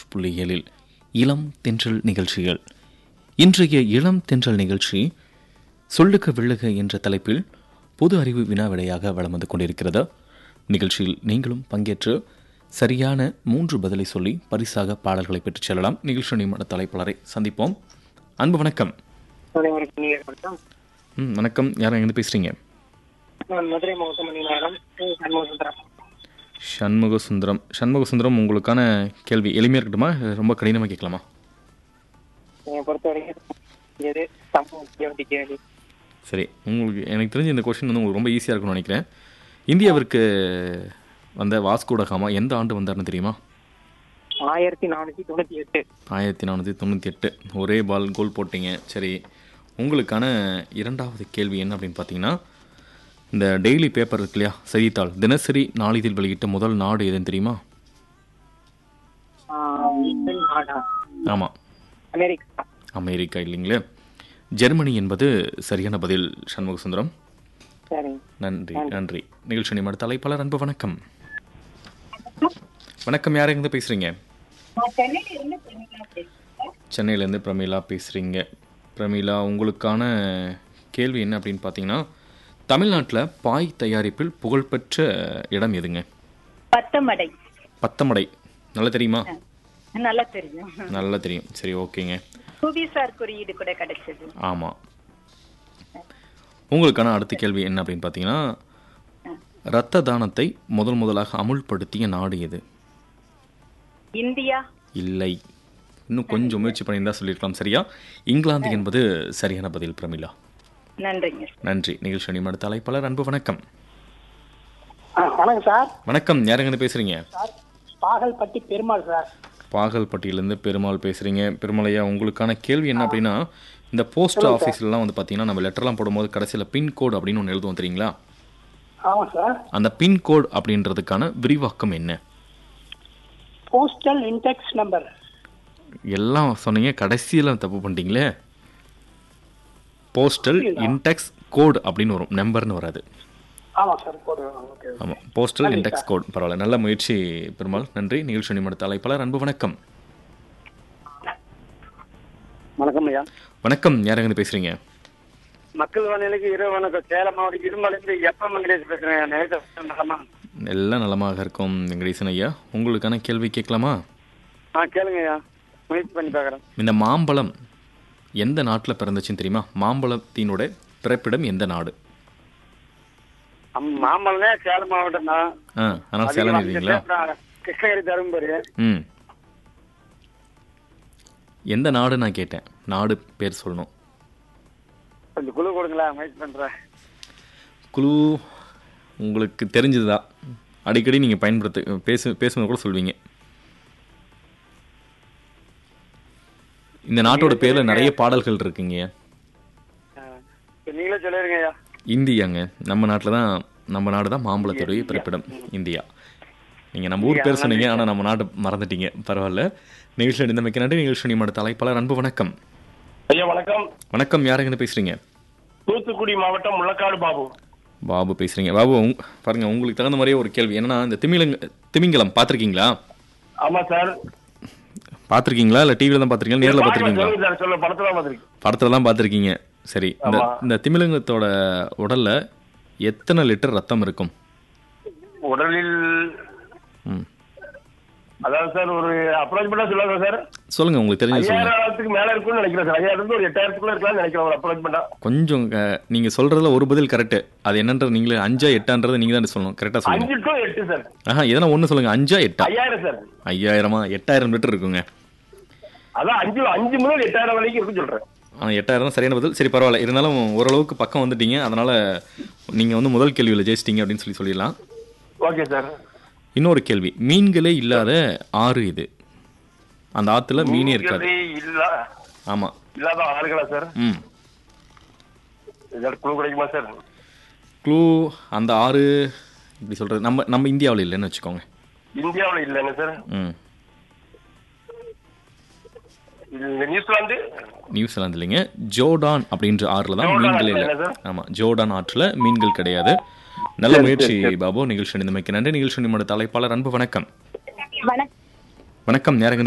புள்ளி ஏழில் இளம் தென்றல் நிகழ்ச்சிகள் இன்றைய இளம் தென்றல் நிகழ்ச்சி சொல்லுக விழுக என்ற தலைப்பில் பொது அறிவு வினாவிடையாக வலம் வந்து கொண்டிருக்கிறது நிகழ்ச்சியில் நீங்களும் பங்கேற்று சரியான மூன்று பதிலை சொல்லி பரிசாக பாடல்களை பெற்றுச் செல்லலாம் நிகழ்ச்சி நியமன தலைப்பாளரை சந்திப்போம் அன்பு வணக்கம் அனைவருக்கும் நீங்க வணக்கம் ம் வணக்கம் யாரும் எங்கேருந்து பேசுகிறீங்க நான் மதுரை மாவட்டம் மணிநகரம் சண்முகசுந்தரம் சண்முக சுந்தரம் சண்முக சுந்தரம் உங்களுக்கான கேள்வி எளிமையாக இருக்கட்டுமா ரொம்ப கடினமாக கேட்கலாமா என்னை பொறுத்த வரைக்கும் எது சமூக கேள்வி சரி உங்களுக்கு எனக்கு தெரிஞ்ச இந்த கொஷின் வந்து உங்களுக்கு ரொம்ப ஈஸியாக இருக்கும்னு நினைக்கிறேன் இந்தியாவிற்கு வந்த வாஸ்கோடகாமா எந்த ஆண்டு வந்தார்னு தெரியுமா ஆயிரத்தி நானூத்தி தொண்ணூத்தி எட்டு ஆயிரத்தி நானூற்றி தொண்ணூற்றி எட்டு ஒரே பால் கோல் போட்டீங்க சரி உங்களுக்கான இரண்டாவது கேள்வி என்ன அப்படின்னு பார்த்தீங்கன்னா இந்த டெய்லி பேப்பர் இருக்கு இல்லையா செய்தித்தாள் தினசரி நாளிதழ் வெளியிட்ட முதல் நாடு எதுன்னு தெரியுமா ஆஹ் இஸ்ரேல் நாடா ஆமாம் அமெரிக்கா அமெரிக்கா இல்லைங்களே ஜெர்மனி என்பது சரியான பதில் சண்முக சுந்தரம் சரி நன்றி நன்றி நிகழ்ச்சி நிமிட தலைப்பாளர் அன்பு வணக்கம் வணக்கம் யார் எங்க பேசுறீங்க சென்னையிலேருந்து பிரமீளா பேசுறீங்க பிரமீளா உங்களுக்கான கேள்வி என்ன அப்படின்னு பார்த்தீங்கன்னா தமிழ்நாட்டில் பாய் தயாரிப்பில் புகழ்பெற்ற இடம் எதுங்க பத்தமடை பத்தமடை நல்லா தெரியுமா நல்லா தெரியும் நல்லா தெரியும் சரி ஓகேங்க புவிசார் குறியீடு கூட கிடைச்சது ஆமாம் உங்களுக்கான அடுத்த கேள்வி என்ன அப்படின்னு பார்த்தீங்கன்னா இரத்த தானத்தை முதல் முதலாக அமுல்படுத்திய நாடு எது இந்தியா இல்லை இன்னும் கொஞ்சம் முயற்சி பண்ணியிருந்தா சொல்லியிருக்கலாம் சரியா இங்கிலாந்து என்பது சரியான பதில் பிரமிளா நன்றிங்க நன்றி நிகழ்ச்சி நிமிட தலைப்பாளர் அன்பு வணக்கம் வணக்கம் சார் வணக்கம் யாருங்க பேசுறீங்க சார் பாகல்பட்டி பெருமாள் சார் பாகல்பட்டியிலேருந்து பெருமாள் பேசுறீங்க பெருமலையா உங்களுக்கான கேள்வி என்ன அப்படின்னா இந்த போஸ்ட் ஆஃபீஸ்லாம் வந்து பார்த்தீங்கன்னா நம்ம லெட்டர்லாம் போடும்போது கடைசியில் பின்கோடு அப்படின்னு ஒன்று எழுதுவோம் தெரியுங்களா ஆமா சார் அந்த பின்கோடு அப்படின்றதுக்கான விரிவாக்கம் என்ன போஸ்டல் இன்டெக்ஸ் நம்பர் எல்லாம் சொன்னீங்க கடைசியில் தப்பு பண்ணிட்டீங்களே போஸ்டல் இன்டெக்ஸ் கோட் அப்படின்னு வரும் நம்பர்னு வராது ஆமா சார் போடுறேன் ஓகே ஆமாம் போஸ்டல் இன்டெக்ஸ் கோட் பரவாயில்ல நல்ல முயற்சி பெருமாள் நன்றி நிகழ்ச்சி நிமிட அழைப்பாளர் அன்பு வணக்கம் வணக்கம் ஐயா வணக்கம் யாருங்க பேசுறீங்க மக்கள் வானிலைக்கு இரவு வணக்கம் சேலம் மாவட்டம் இருமலிருந்து எப்ப வெங்கடேஷ் பேசுறேன் நேரத்தை நலமா எல்லாம் நலமாக இருக்கும் வெங்கடேசன் ஐயா உங்களுக்கான கேள்வி கேட்கலாமா ஆ கேளுங்க ஐயா முயற்சி பண்ணி பார்க்குறேன் இந்த மாம்பழம் எந்த நாட்டில் பிறந்துச்சுன்னு தெரியுமா மாம்பழத்தினோட பிறப்பிடம் எந்த நாடு மாமல்லனே சேலம் மாவட்டம் தான் ஆ ஆனால் சேலம் இருக்கீங்களா கிருஷ்ணகிரி தருமபுரி ம் எந்த நாடு நான் கேட்டேன் நாடு பேர் சொல்லணும் கொஞ்சம் குழு கொடுங்களேன் முயற்சி பண்றேன் குழு உங்களுக்கு தெரிஞ்சதுதான் அடிக்கடி நீங்கள் பயன்படுத்த பேசு பேசும்போது கூட சொல்வீங்க இந்த நாட்டோட பேரில் நிறைய பாடல்கள் இருக்குங்க ஆ, இப்ப நீங்களே சொல்லிருங்க ஐயா இந்தியாங்க நம்ம நாட்டில் தான் நம்ம நாடு தான் மாம்பழத்துடைய பிறப்பிடம் இந்தியா நீங்கள் நம்ம ஊர் பேர் சொன்னீங்க ஆனால் நம்ம நாடு மறந்துட்டீங்க பரவாயில்ல நிகழ்ச்சியில் இருந்தமைக்கு நன்றி நிகழ்ச்சி நிமிட தலைப்பாளர் அன்பு வணக்கம் ஐயா வணக்கம் வணக்கம் யாருங்க பேசுறீங்க தூத்துக்குடி மாவட்டம் முள்ளக்காடு பாபு பாபு பேசுறீங்க பாபு உங்- பாருங்க உங்களுக்கு தகுந்த மாதிரியே ஒரு கேள்வி என்னன்னா இந்த திமிலங்க திமிங்கலம் பார்த்துருக்கீங்களா ஆமா சார் பார்த்துருக்கீங்களா இல்லை டிவியில் தான் பார்த்துருக்கீங்களா நேரில் பார்த்துருக்கீங்களா சொல்லுங்க சார் சொல்ல படத்துல பார்த்துருக்கேன் படத்துல தான் பார்த்துருக்கீங்க சரி இந்த ஆமா. இந்த திமிலங்கத்தோட உடல்ல எத்தனை லிட்டர் ரத்தம் இருக்கும் உடலில் ம் அதாவது சார் ஒரு அப்ரோச்மெண்டா சொல்லாங்க சார் சொல்லுங்க உங்களுக்கு தெரிஞ்சது சொல்லுங்க ஐயாயிரத்துக்கு மேல இருக்கும்னு நினைக்கிறேன் சார் ஐயாயிரத்து ஒரு எட்டாயிரத்துக்குள்ள இருக்கலாம்னு நினைக்கிறேன் ஒரு அப்ரோச்மெண்டா கொஞ்சம் அஹ், நீங்க சொல்றதுல ஒரு பதில் கரெக்ட் அது என்னன்றது நீங்களே அஞ்சா எட்டான்றது நீங்க தான் சொல்லணும் கரெக்டா சொல்லுங்க அஞ்சு டு எட்டு சார் ஆஹா எதனா ஒண்ணு சொல்லுங்க அஞ்சா எட்டா ஐயாயிரம் சார் ஐயாயிரமா எட்டாயிரம் லிட்டர் இருக்குங்க அதான் அஞ்சு அஞ்சு முதல் எட்டாயிரம் வரைக்கும் இருக்குன்னு சொல்றேன் ஆ எட்டாயிரம் தான் சரியான பதில் சரி பரவாயில்ல இருந்தாலும் ஓரளவுக்கு பக்கம் வந்துட்டீங்க அதனால நீங்க வந்து முதல் கேள்வியில் ஜெயிச்சிட்டீங்க அப்படின்னு சொல்லி சொல்லிடலாம் ஓகே சார் இன்னொரு கேள்வி மீன்களே இல்லாத ஆறு இது அந்த ஆத்துல மீனே இருக்காது இல்ல ஆமா இல்லாத ஆளுகளா சார் ம் ஏதாவது குழு கிடைக்குமா சார் க்ளூ அந்த ஆறு இப்படி சொல்றது நம்ம நம்ம இந்தியாவில் இல்லைன்னு வச்சுக்கோங்க இந்தியாவுல இல்லைங்க சார் ம் இது நியூசிலாந்து நியூசிலாந்து இல்லைங்க ஜோர்டான் அப்படின்ற ஆறுல தான் ஜோர்டான் மீன்களே இல்லை ஆற்றுல சார்? ஆமா ஜோர்டான் ஆற்றுல மீன்கள் கிடையாது நல்ல முயற்சி பாபு நிகழ்ச்சி அணிந்தமைக்கு நன்றி நிகழ்ச்சி நிமிட தலைப்பாளர் அன்பு வணக்கம் வணக்கம் வணக்கம் யாருங்க